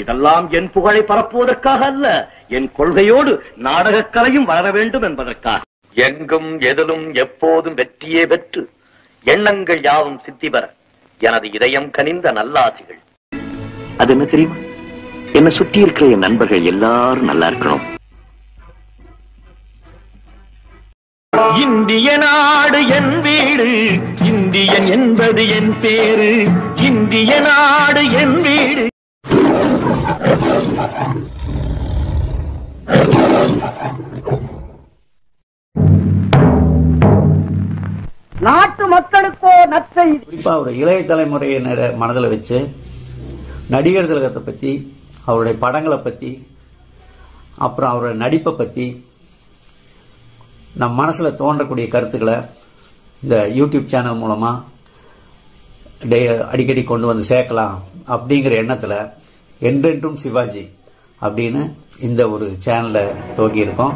இதெல்லாம் என் புகழை பரப்புவதற்காக அல்ல என் கொள்கையோடு நாடகக் கலையும் வளர வேண்டும் என்பதற்காக எங்கும் எதிலும் எப்போதும் வெற்றியே பெற்று எண்ணங்கள் யாவும் சித்தி பெற எனது இதயம் கனிந்த நல்லாசிகள் அது என்ன தெரியுமா என்ன சுற்றி இருக்கிற என் நண்பர்கள் எல்லாரும் நல்லா இருக்கணும் இந்திய நாடு என் வீடு இந்தியன் என்பது என் பேரு இந்திய நாடு என் வீடு நாட்டு மக்களுக்கோ நற்செய்தி குறிப்பா ஒரு இளைய தலைமுறையினரை மனதில் வச்சு நடிகர் திலகத்தை பத்தி அவருடைய படங்களை பத்தி அப்புறம் அவருடைய நடிப்பை பத்தி நம் மனசுல தோன்றக்கூடிய கருத்துக்களை இந்த யூடியூப் சேனல் மூலமா டே- அடிக்கடி கொண்டு வந்து சேர்க்கலாம் அப்படிங்கிற எண்ணத்துல என்றென்றும் சிவாஜி அப்படின்னு இந்த ஒரு சேனலை துவங்கி இருக்கோம்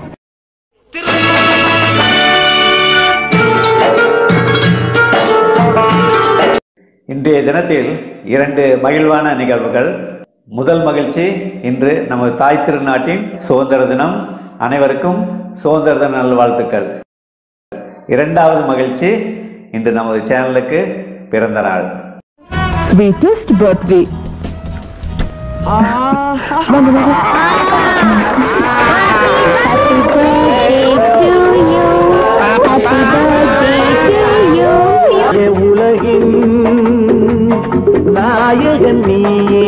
இன்றைய தினத்தில் இரண்டு மகிழ்வான நிகழ்வுகள் முதல் மகிழ்ச்சி இன்று நமது தாய் திருநாட்டின் சுதந்திர தினம் அனைவருக்கும் சுதந்திர தின நல்வாழ்த்துக்கள் இரண்டாவது மகிழ்ச்சி இன்று நமது சேனலுக்கு பிறந்த நாள் sweetest birthday. வாங்க, வாங்க. Happy birthday to you. Happy birthday to you. உலகின் நாயகன் நீயே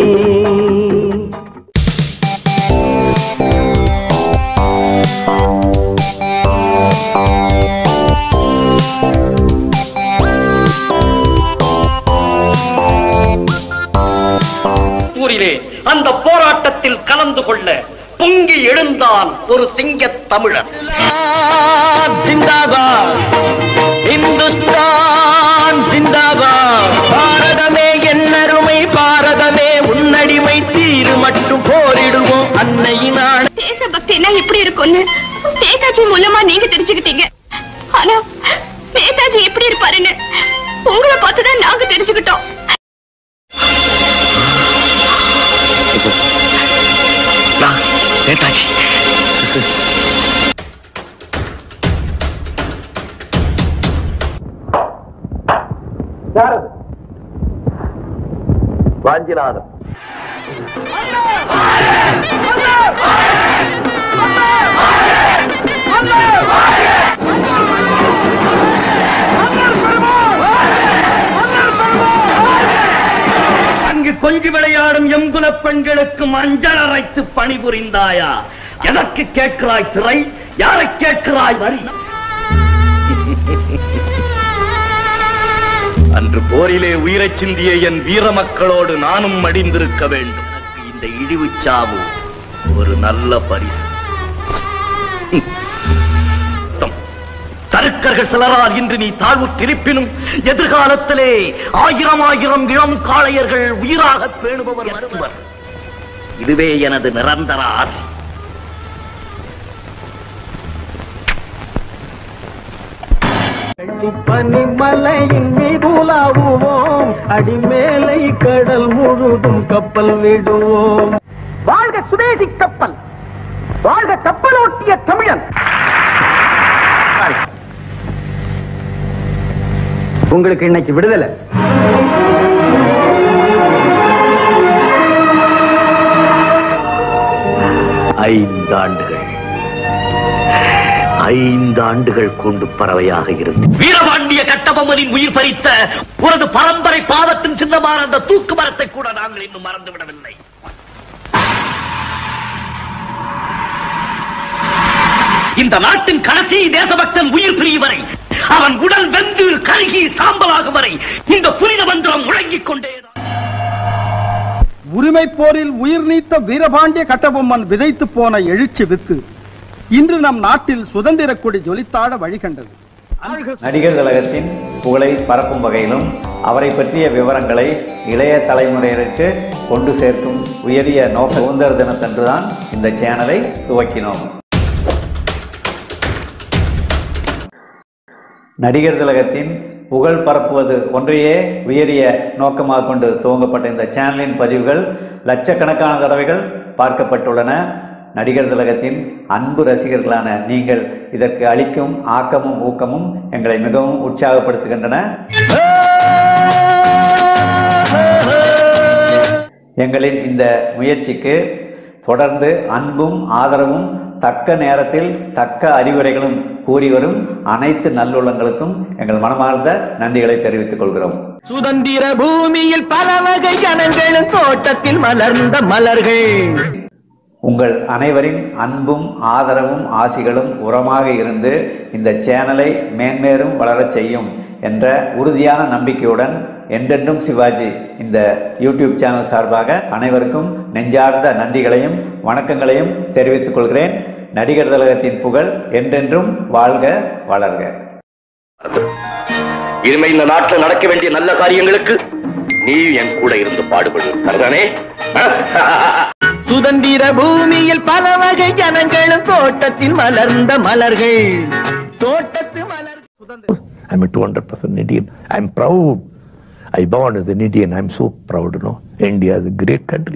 ஊரிலே அந்த போராட்டத்தில் கலந்து கொள்ள பொங்கி எழுந்தான் ஒரு சிங்கத் தமிழர் ஜிந்தாபாத் இந்துஸ்தான் ஜிந்தாபாத் பாரதமே என்னருமை பாரதமே உன்னடிமை தீரு மட்டும் போரிடுவோம் அன்னையின் ஆணை தேசபக்தினா எப்படி இருக்கும்னு நேதாஜி மூலமா நீங்க தெரிஞ்சுக்கிட்டீங்க ஆனா நேதாஜி எப்படி இருப்பாருன்னு உங்களை பார்த்துதான் நாங்க தெரிஞ்சுக்கிட்டோம் நேதாஜி வாஞ்சிநாதன் அங்கு கொஞ்சி விளையாடும் எங்குலப் பெண்களுக்கு மஞ்சள் அரைத்து பணிபுரிந்தாயா எதற்கு கேட்கிறாய் திரை யாரை கேட்கிறாய் வரி அன்று போரிலே உயிரைச் சிந்திய என் வீர மக்களோடு நானும் மடிந்திருக்க வேண்டும் எனக்கு இந்த இழிவுச் சாவு ஒரு நல்ல பரிசு தம், தருக்கர்கள் சிலரால் இன்று நீ தாழ்வுற்றிருப்பினும் எதிர்காலத்திலே ஆயிரம் ஆயிரம் இளம் காளையர்கள் உயிராக பேணுபவர் வருவர் இதுவே எனது நிரந்தர ஆசி பனிமலையின் மீதுலாவுவோம் அடிமேலை கடல் முழுதும் கப்பல் விடுவோம் வாழ்க சுதேசி கப்பல் வாழ்க கப்பலோட்டிய தமிழன் உங்களுக்கு இன்னைக்கு விடுதலை ஐந்தாண்டுகள் ஐந்தாண்டுகள் கொண்டு பறவையாக இருந்து வீரபாண்டிய கட்டபொம்மனின் உயிர் பறித்த உனது பரம்பரை பாவத்தின் சின்னமான அந்த தூக்கு மரத்தை கூட நாங்கள் இன்னும் மறந்துவிடவில்லை இந்த நாட்டின் கடைசி தேசபக்தன் உயிர் பிரியும் வரை அவன் உடல் வெந்து கருகி சாம்பலாகும் வரை இந்த புனித மந்திரம் முழங்கிக் கொண்டே உரிமை போரில் உயிர் நீத்த வீரபாண்டிய கட்டபொம்மன் விதைத்து போன எழுச்சி வித்து இன்று நம் நாட்டில் சுதந்திர கொடி ஜொலித்தாட வழிகண்டது நடிகர் திலகத்தின் புகழை பரப்பும் வகையிலும் அவரை பற்றிய விவரங்களை இளைய தலைமுறையினருக்கு கொண்டு சேர்க்கும் உயரிய நோக்க சுதந்திர தினத்தன்றுதான் இந்த சேனலை துவக்கினோம் நடிகர் திலகத்தின் புகழ் பரப்புவது ஒன்றையே உயரிய நோக்கமாக கொண்டு துவங்கப்பட்ட இந்த சேனலின் பதிவுகள் லட்சக்கணக்கான தடவைகள் பார்க்கப்பட்டுள்ளன நடிகர் திலகத்தின் அன்பு ரசிகர்களான நீங்கள் இதற்கு அளிக்கும் ஆக்கமும் ஊக்கமும் எங்களை மிகவும் உற்சாகப்படுத்துகின்றன எங்களின் இந்த முயற்சிக்கு தொடர்ந்து அன்பும் ஆதரவும் தக்க நேரத்தில் தக்க அறிவுரைகளும் கூறி வரும் அனைத்து நல்லுள்ளங்களுக்கும் எங்கள் மனமார்ந்த நன்றிகளை தெரிவித்துக் கொள்கிறோம் சுதந்திர பூமியில் பல வகை ஜனங்களும் தோட்டத்தில் மலர்ந்த மலர்கள் உங்கள் அனைவரின் அன்பும் ஆதரவும் ஆசிகளும் உரமாக இருந்து இந்த சேனலை மேன்மேலும் வளரச் செய்யும் என்ற உறுதியான நம்பிக்கையுடன் என்றென்றும் சிவாஜி இந்த யூடியூப் சேனல் சார்பாக அனைவருக்கும் நெஞ்சார்ந்த நன்றிகளையும் வணக்கங்களையும் தெரிவித்துக் கொள்கிறேன் நடிகர் திலகத்தின் புகழ் என்றென்றும் வாழ்க வளர்க இனிமே இந்த நாட்டுல நடக்க வேண்டிய நல்ல காரியங்களுக்கு நீ என் கூட இருந்து பாடுபடு சரிதானே சுதந்திர பூமியில் பல வகை ஜனங்களும் தோட்டத்தில் மலர்ந்த மலர்கள் தோட்டத்து மலர் I'm a 200% Indian. I'm proud. I born as an Indian. I'm so proud, you know. India is a great country.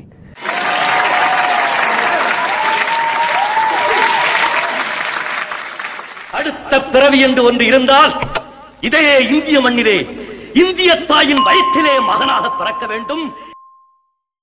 அடுத்த பிறவி என்று ஒன்று இருந்தால் இதே இந்திய மண்ணிலே இந்திய தாயின் வயிற்றிலே மகனாக பிறக்க வேண்டும்